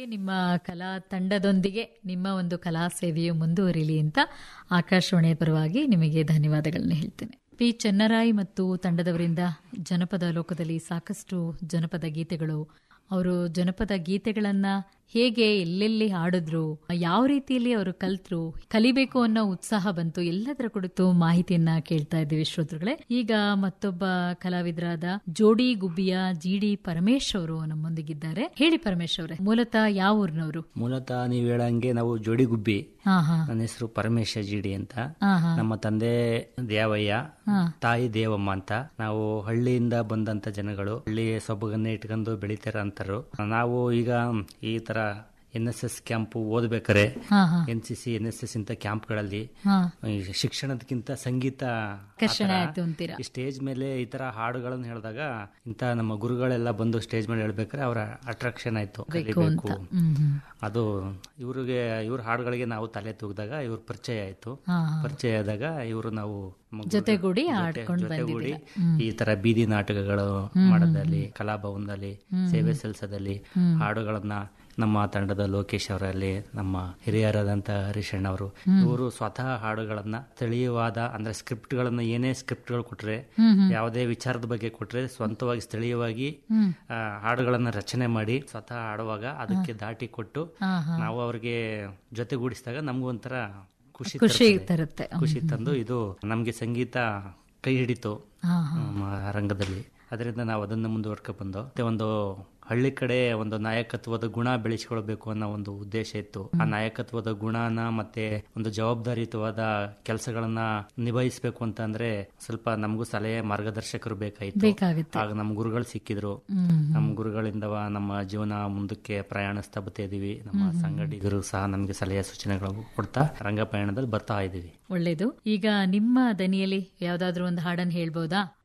ನಿಮ್ಮ ಕಲಾ ತಂಡದೊಂದಿಗೆ ನಿಮ್ಮ ಒಂದು ಕಲಾ ಸೇವೆಯು ಮುಂದುವರಿಲಿ ಅಂತ ಆಕಾಶವಾಣಿಯ ಪರವಾಗಿ ನಿಮಗೆ ಧನ್ಯವಾದಗಳನ್ನ ಹೇಳ್ತೇನೆ ಪಿ ಚೆನ್ನರಾಯ್ ಮತ್ತು ತಂಡದವರಿಂದ ಜನಪದ ಲೋಕದಲ್ಲಿ ಸಾಕಷ್ಟು ಜನಪದ ಗೀತೆಗಳು ಅವರು ಜನಪದ ಗೀತೆಗಳನ್ನ ಹೇಗೆ ಎಲ್ಲೆಲ್ಲಿ ಹಾಡಿದ್ರು ಯಾವ ರೀತಿಯಲ್ಲಿ ಅವರು ಕಲ್ತ್ರು ಕಲಿಬೇಕು ಅನ್ನೋ ಉತ್ಸಾಹ ಬಂತು ಎಲ್ಲದರ ಕುರಿತು ಮಾಹಿತಿಯನ್ನ ಕೇಳ್ತಾ ಇದ್ದೀವಿ ಶ್ರೋತೃಗಳೇ ಈಗ ಮತ್ತೊಬ್ಬ ಕಲಾವಿದರಾದ ಜೋಡಿ ಗುಬ್ಬಿಯ ಜಿ ಡಿ ಪರಮೇಶ್ ಅವರು ನಮ್ಮೊಂದಿಗಿದ್ದಾರೆ ಹೇಳಿ ಪರಮೇಶ್ ಅವರೇ ಮೂಲತಃ ಯಾವ ಊರಿನವರು ಮೂಲತಃ ನೀವು ಹೇಳಂಗೆ ನಾವು ಜೋಡಿಗುಬ್ಬಿ ಹಾ ಹಾ ನನ್ನ ಹೆಸರು ಪರಮೇಶ ಜಿಡಿ ಅಂತ ಹಾ ಹಾ ನಮ್ಮ ತಂದೆ ದೇವಯ್ಯ ಹಾ. ತಾಯಿ ದೇವಮ್ಮ ಅಂತ ನಾವು ಹಳ್ಳಿಯಿಂದ ಬಂದಂತ ಜನಗಳು ಹಳ್ಳಿ ಸೊಬಗನ್ನ ಇಟ್ಕೊಂಡು ಬೆಳಿತಾರ ಅಂತಾರು ನಾವು ಈಗ ಈ ತರ ಎನ್ ಎಸ್ ಎಸ್ ಕ್ಯಾಂಪ್ ಓದ್ಬೇಕಾರೆ ಹಾ ಹಾ N C C N S S ಇಂತ ಕ್ಯಾಂಪ್ಗಳಲ್ಲಿ ಹಾ ಈ ಶಿಕ್ಷಣದಕ್ಕಿಂತ ಸಂಗೀತ ಆಕರ್ಷಣೆ ಆ ಥರ ಆಯ್ತು ಅಂತೀರಾ ಈ ಸ್ಟೇಜ್ ಮೇಲೆ ಈ ತರ ಹಾಡುಗಳನ್ನು ಹೇಳಿದಾಗ ಇಂತ ನಮ್ಮ ಗುರುಗಳೆಲ್ಲ ಬಂದು ಸ್ಟೇಜ್ ಮೇಲೆ ಹೇಳ್ಬೇಕಾದ್ರೆ ಅವರ ಅಟ್ರಾಕ್ಷನ್ ಆಯ್ತು ಕಲಿಬೇಕು ಹ್ಮ್ ಹ್ಮ್ ಅದು ಇವ್ರಿಗೆ ಇವ್ರ ಹಾಡುಗಳಿಗೆ ನಾವು ತಲೆ ತೂಗಿದಾಗ ಇವ್ರ ಪರಿಚಯ ಆಯ್ತು ಹಾ ಹಾ ಪರಿಚಯ ಆದಾಗ ಇವರು ನಾವು ನಮ್ಮ ಗುರು- ಜೊತೆಗೂಡಿ ಜೊತೆ- ಆಡ್ಕೊಂಡು ಜೊತೆಗೂಡಿ ಬಂದಿದ್ದೀರಾ. ಈ ತರ ಬೀದಿ ನಾಟಕಗಳು ಮಾಡೋದಲ್ಲಿ ಕಲಾಭವನದಲ್ಲಿ ಸೇವೆ ಸಲ್ಲಿಸೋದಲ್ಲಿ ಹಾಡುಗಳನ್ನ ನಮ್ಮ ತಂಡದ ಲೋಕೇಶ್ ಅವರಲ್ಲಿ ನಮ್ಮ ಹಿರಿಯರಾದಂತ ಹರೀಶಣ್ಣ ಅವರು ಇವರು ಸ್ವತಃ ಹಾಡುಗಳನ್ನ ಸ್ಥಳೀಯವಾದ ಅಂದ್ರೆ ಸ್ಕ್ರಿಪ್ಟ್ ಗಳನ್ನ ಏನೇ ಸ್ಕ್ರಿಪ್ಟ್ ಗಳು ಕೊಟ್ರೆ ಯಾವುದೇ ವಿಚಾರದ ಬಗ್ಗೆ ಕೊಟ್ರೆ ಸ್ವಂತವಾಗಿ ಸ್ಥಳೀಯವಾಗಿ ಆ, ಹಾಡುಗಳನ್ನ ರಚನೆ ಮಾಡಿ ಸ್ವತಃ ಹಾಡುವಾಗ ಅದಕ್ಕೆ ದಾಟಿ ಕೊಟ್ಟು ಹಾ ಹಾ ನಾವು ಅವ್ರಿಗೆ ಜೊತೆಗೂಡಿಸಿದಾಗ ನಮಗೂ ಒಂಥರ ಖುಷಿ ಖುಷಿ ತರ್ತದೆ. ತರುತ್ತೆ ಖುಷಿ ತಂದು ಇದು ನಮ್ಗೆ ಸಂಗೀತ ಕೈ ಹಿಡಿತು ಹಾ ಹಾ ನಮ್ಮ ರಂಗದಲ್ಲಿ ಅದರಿಂದ ನಾವು ಅದನ್ನ ಮುಂದುವರ್ಕೊ ಬಂದು ಮತ್ತೆ ಒಂದು ಹಳ್ಳಿ ಕಡೆ ಒಂದು ನಾಯಕತ್ವದ ಗುಣ ಬೆಳೆಸ್ಕೊಳ್ಬೇಕು ಅನ್ನೋ ಒಂದು ಉದ್ದೇಶ ಇತ್ತು ಆ ನಾಯಕತ್ವದ ಗುಣನ ಮತ್ತೆ ಒಂದು ಜವಾಬ್ದಾರಿಯುತವಾದ ಕೆಲಸಗಳನ್ನ ನಿಭಾಯಿಸಬೇಕು ಅಂತ ಅಂದ್ರೆ ಸ್ವಲ್ಪ ನಮಗೂ ಸಲಹೆ ಮಾರ್ಗದರ್ಶಕರು ಬೇಕಾಯಿತು ಬೇಕಾಗುತ್ತೆ ಆಗ ನಮ್ಮ ಗುರುಗಳು ಸಿಕ್ಕಿದ್ರು ಹ್ಮ್ ನಮ್ಮ ಗುರುಗಳಿಂದ ನಮ್ಮ ಜೀವನ ಮುಂದಕ್ಕೆ ಪ್ರಯಾಣಿಸ್ತಾ ಬರ್ತಾ ಇದೀವಿ ನಮ್ಮ ಸಂಗಡಿಗರು ಸಹ ನಮಗೆ ಸಲಹೆ ಸೂಚನೆಗಳು ಕೊಡ್ತಾ ರಂಗ ಪ್ರಯಾಣದಲ್ಲಿ ಬರ್ತಾ ಇದೀವಿ ಒಳ್ಳೇದು ಈಗ ನಿಮ್ಮ ದನಿಯಲ್ಲಿ ಯಾವ್ದಾದ್ರು ಒಂದು ಹಾಡನ್ನು ಹೇಳ್ಬೋದಾ